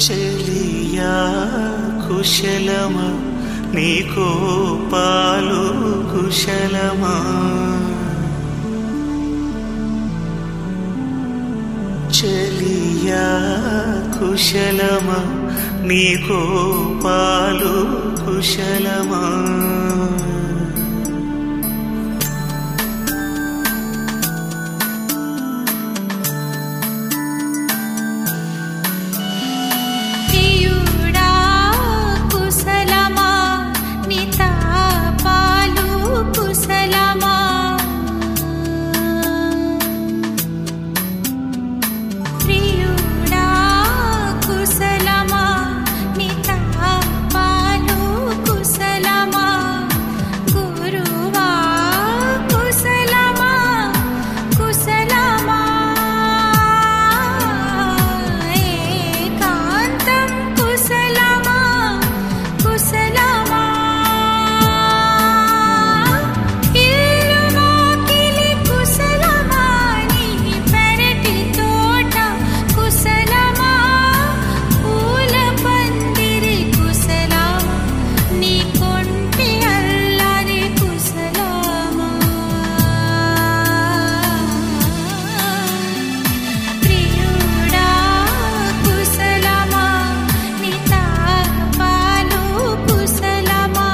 చెలియా కుశలమా నీకో పాలు కుశలమా చెలియా కుశలమా నీకో పాలు కుశలమా ప్రియుడా కుశలమా నితాపాలు కుశలమా ప్రియుడా కుశలమా నితాపాలు కుశలమా గురువా కుశలమా కుశలమా ఏకాంతం కుశలమా కుశలమా ఇల్లు వాకిలి కుశలమా నీ పెరటి తోట కుశలమా పూల పందిరి కుశలమా నీ కొంటి అల్లరి కుశలమా ప్రియుడా కుశలమా నితాపాలు కుశలమా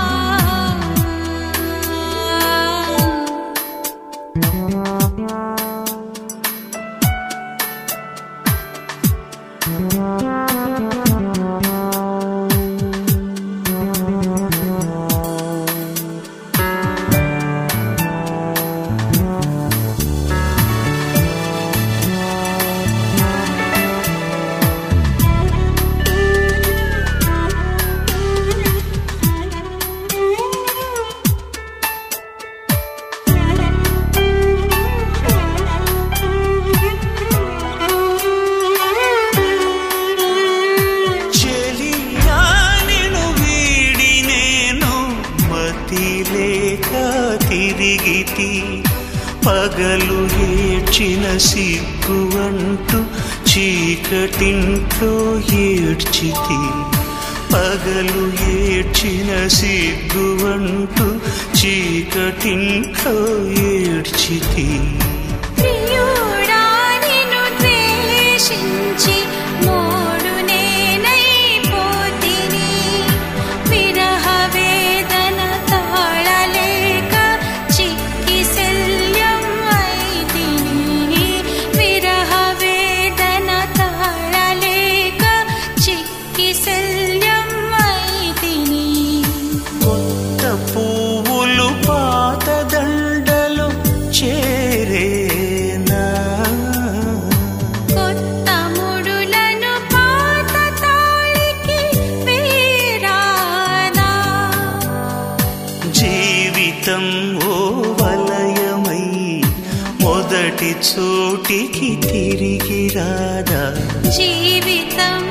చెలియా నిన్ను వీడి నేను మతి లేక తిరిగితి పగలు ఏడ్చిన సిగ్గు అంటూ చీకటింట్లో ఏడ్చితి పగలు ఏడ్చిన సిగ్గు అంటూ చీకటింట్లో ఏడ్చితి ప్రియుడా నిన్ను ద్వేషించి మోడు నేనైపోతిని విరహ వేదన తాళలేక చిక్కి శల్యం అయితిని విరహ వేదన తాళలేక చిక్కి శల్యం అయితిని కొత్త పువ్వులు పాత దండలు చేరేనా కొత్త ముడులను పాత తాళికి వేరానా జీవితం ఓ వలయమై మొదటి చోటికి తిరిగి రాదా జీవితం